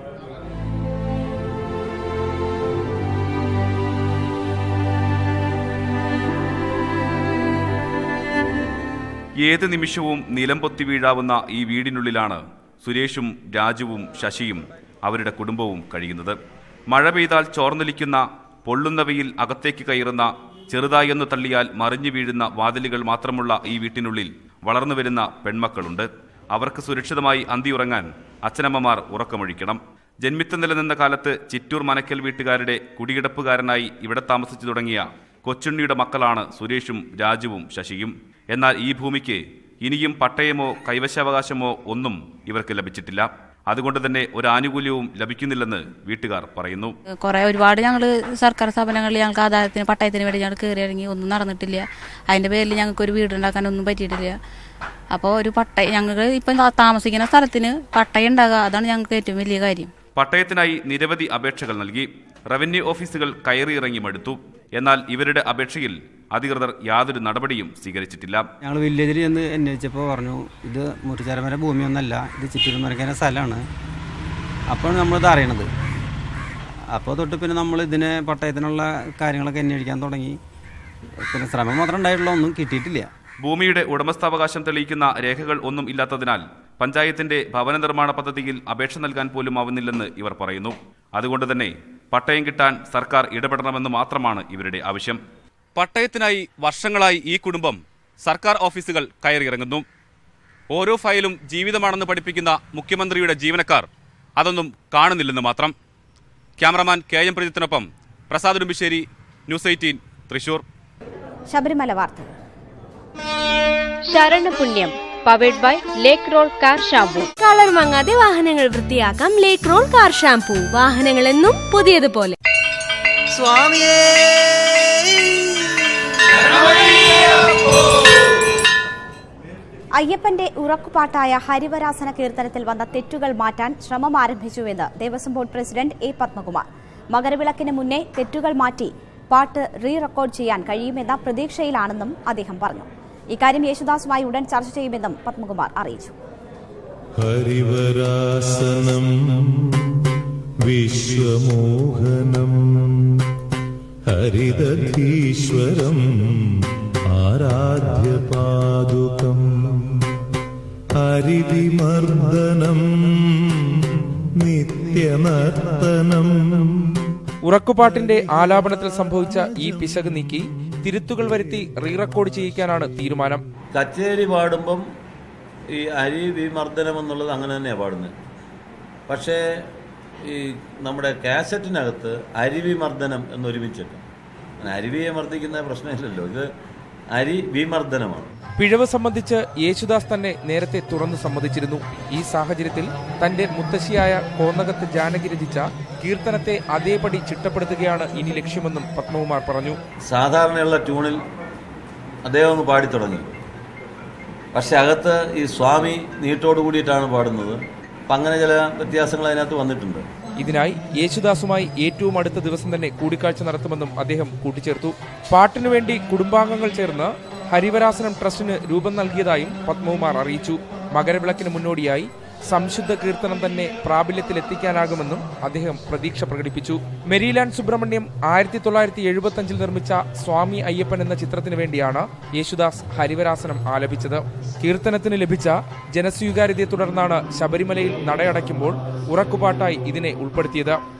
ഏത് നിമിഷവും നിലംപൊത്തി വീഴാവുന്ന ഈ വീടിനുള്ളിലാണ് സുരേഷും രാജുവും ശശിയും അവരുടെ കുടുംബവും കഴിയുന്നത് മഴ പെയ്താൽ ചോർന്നൊലിക്കുന്ന പൊള്ളുന്ന വെയിൽ അകത്തേക്ക് കയറുന്ന ചെറുതായൊന്ന് തള്ളിയാൽ മറിഞ്ഞു വീഴുന്ന വാതിലുകൾ മാത്രമുള്ള ഈ വീട്ടിനുള്ളിൽ വളർന്നു വരുന്ന പെൺമക്കളുണ്ട് അവർക്ക് സുരക്ഷിതമായി അന്തിയുറങ്ങാൻ അച്ഛനമ്മമാർ ഉറക്കമൊഴിക്കണം ജന്മിത്തം നിലനിന്ന കാലത്ത് ചിറ്റൂർ മനക്കൽ വീട്ടുകാരുടെ കുടികിടപ്പുകാരനായി ഇവിടെ താമസിച്ചു തുടങ്ങിയ കൊച്ചുണ്ണിയുടെ മക്കളാണ് സുരേഷും രാജുവും ശശിയും എന്നാൽ ഈ ഭൂമിക്ക് ഇനിയും പട്ടയമോ കൈവശാവകാശമോ ഒന്നും ഇവർക്ക് ലഭിച്ചിട്ടില്ല അതുകൊണ്ട് തന്നെ ഒരു ആനുകൂല്യവും ലഭിക്കുന്നില്ലെന്ന് വീട്ടുകാർ പറയുന്നു കുറേ ഒരുപാട് ഞങ്ങൾ സർക്കാർ സ്ഥാപനങ്ങളിൽ ഞങ്ങൾക്ക് ആധാരത്തിന് പട്ടയത്തിന് വേണ്ടി ഞങ്ങൾ കയറി ഇറങ്ങി ഒന്നും നടന്നിട്ടില്ല അതിൻ്റെ പേരിൽ ഞങ്ങൾക്ക് ഒരു വീടുണ്ടാക്കാനൊന്നും പറ്റിയിട്ടില്ല അപ്പോൾ ഒരു പട്ടയ ഞങ്ങൾക്ക് ഇപ്പം താമസിക്കുന്ന സ്ഥലത്തിന് പട്ടയം ഉണ്ടാകുക അതാണ് ഞങ്ങൾക്ക് ഏറ്റവും വലിയ കാര്യം പട്ടയത്തിനായി നിരവധി അപേക്ഷകൾ നൽകി റവന്യൂ ഓഫീസുകൾ കയറിയിറങ്ങി മടുത്തു എന്നാൽ ഇവരുടെ അപേക്ഷയിൽ അധികൃതർ യാതൊരു നടപടിയും സ്വീകരിച്ചിട്ടില്ല ഞങ്ങൾ വില്ലേജിൽ ചെന്ന് അന്വേഷിച്ചപ്പോൾ പറഞ്ഞു ഇത് മുറിച്ചരമര ഭൂമിയൊന്നല്ല ഇത് ചിറ്റൂർമരക്കേന സ്ഥലമാണ് അപ്പോൾ നമ്മളിത് അറിയണത് അപ്പോൾ തൊട്ട് പിന്നെ നമ്മൾ ഇതിനെ പട്ടയത്തിനുള്ള കാര്യങ്ങളൊക്കെ അന്വേഷിക്കാൻ തുടങ്ങി പിന്നെ ശ്രമം മാത്രമേ ഉണ്ടായിട്ടുള്ളൂ ഒന്നും കിട്ടിയിട്ടില്ല ഭൂമിയുടെ ഉടമസ്ഥാവകാശം തെളിയിക്കുന്ന രേഖകൾ ഒന്നും ഇല്ലാത്തതിനാൽ പഞ്ചായത്തിന്റെ ഭവന നിർമ്മാണ പദ്ധതിയിൽ അപേക്ഷ നൽകാൻ പോലും ആവുന്നില്ലെന്ന് ഇവർ പറയുന്നു അതുകൊണ്ട് തന്നെ പട്ടയം കിട്ടാൻ സർക്കാർ ഇടപെടണമെന്ന് മാത്രമാണ് ഇവരുടെ ആവശ്യം പട്ടയത്തിനായി വർഷങ്ങളായി ഈ കുടുംബം സർക്കാർ ഓഫീസുകൾ കയറിയിറങ്ങുന്നു ഓരോ ഫയലും ജീവിതമാണെന്ന് പഠിപ്പിക്കുന്ന മുഖ്യമന്ത്രിയുടെ ജീവനക്കാർ അതൊന്നും കാണുന്നില്ലെന്ന് മാത്രം ക്യാമറമാൻ കെ എം പ്രജിത്തിനൊപ്പം പ്രസാദ് ഉടുമ്പിശ്ശേരി ന്യൂസ് എയ്റ്റീൻ തൃശൂർ ശബരിമല വാർത്തകൾ Saranapunyam powered by lake road car shampoo colour മങ്ങാതെ വാഹനങ്ങൾ വൃത്തിയാക്കാം ലേക്ക് റോഡ് കാർ ഷാംപൂ വാഹനങ്ങൾ എന്നും പുതിയതുപോലെ സ്വാമിയേ അയ്യപ്പന്റെ ഉറക്കുപാട്ടായ ഹരിവരാസന കീർത്തനത്തിൽ വന്ന തെറ്റുകൾ മാറ്റാൻ ശ്രമം ആരംഭിച്ചുവെന്ന് Devaswom board president A Padmakumar മകരവിളക്കിന് മുന്നേ തെറ്റുകൾ മാറ്റി പാട്ട് റീ റെക്കോർഡ് ചെയ്യാൻ കഴിയുമെന്ന പ്രതീക്ഷയിലാണെന്നും അദ്ദേഹം പറഞ്ഞു ഇക്കാര്യം യേശുദാസുമായി ഉടൻ ചർച്ച ചെയ്യുമെന്നും പത്മകുമാർ അറിയിച്ചു ഹരിവരാസനം വിശ്വമോഹനം ഹരിദധീശ്വരം ആരാധ്യപാദുകം ഹരിതിമർദ്ദനം നിത്യനർത്തനം ഉറക്കുപാട്ടിന്റെ ആലാപനത്തിൽ സംഭവിച്ച ഈ പിശക് നീക്കി തിരുത്തുകൾ വരുത്തി റീ റെക്കോർഡ് ചെയ്യിക്കാനാണ് തീരുമാനം കച്ചേരി പാടുമ്പം ഈ അരി വിമർദ്ദനം എന്നുള്ളത് അങ്ങനെ തന്നെയാണ് പാടുന്നത് പക്ഷേ ഈ നമ്മുടെ കാസറ്റിനകത്ത് അരിവിമർദ്ദനം എന്നൊരുമിച്ചിട്ട് അരുവിയെ മർദ്ദിക്കുന്ന പ്രശ്നമില്ലല്ലോ ഇത് അരി വിമർദ്ദനമാണ് പിഴവ് സംബന്ധിച്ച് യേശുദാസ് തന്നെ നേരത്തെ തുറന്നു സമ്മതിച്ചിരുന്നു ഈ സാഹചര്യത്തിൽ തന്റെ മുത്തശ്ശിയായ കോന്നകത്ത് ജാനകി രചിച്ച കീർത്തനത്തെ അതേപടി ചിട്ടപ്പെടുത്തുകയാണ് ഇനി ലക്ഷ്യമെന്നും പത്മകുമാർ പറഞ്ഞു സാധാരണയുള്ള ട്യൂണിൽ അദ്ദേഹം ഒന്ന് പാടി തുടങ്ങി പക്ഷെ അകത്ത് ഈ സ്വാമി നീട്ടോട് കൂടിയിട്ടാണ് പാടുന്നത് അപ്പം അങ്ങനെ ചില വ്യത്യാസങ്ങൾ അതിനകത്ത് വന്നിട്ടുണ്ട് ഇതിനായി യേശുദാസുമായി ഏറ്റവും അടുത്ത ദിവസം തന്നെ കൂടിക്കാഴ്ച നടത്തുമെന്നും അദ്ദേഹം കൂട്ടിച്ചേർത്തു പാട്ടിനു വേണ്ടി കുടുംബാംഗങ്ങൾ ചേർന്ന് ഹരിവരാസനം ട്രസ്റ്റിന് രൂപം നൽകിയതായും പത്മകുമാർ അറിയിച്ചു മകരവിളക്കിന് മുന്നോടിയായി സംശുദ്ധ കീർത്തനം തന്നെ പ്രാബല്യത്തിലെത്തിക്കാനാകുമെന്നും അദ്ദേഹം പ്രതീക്ഷ പ്രകടിപ്പിച്ചു മെരിലാൻഡ് സുബ്രഹ്മണ്യം ആയിരത്തി തൊള്ളായിരത്തി എഴുപത്തി അഞ്ചിൽ നിർമ്മിച്ച സ്വാമി അയ്യപ്പൻ എന്ന ചിത്രത്തിന് വേണ്ടിയാണ് യേശുദാസ് ഹരിവരാസനം ആലപിച്ചത് കീർത്തനത്തിന് ലഭിച്ച ജനസ്വീകാര്യതയെ തുടർന്നാണ് ശബരിമലയിൽ നടയടയ്ക്കുമ്പോൾ ഉറക്കുപാട്ടായി ഇതിനെ ഉൾപ്പെടുത്തിയത്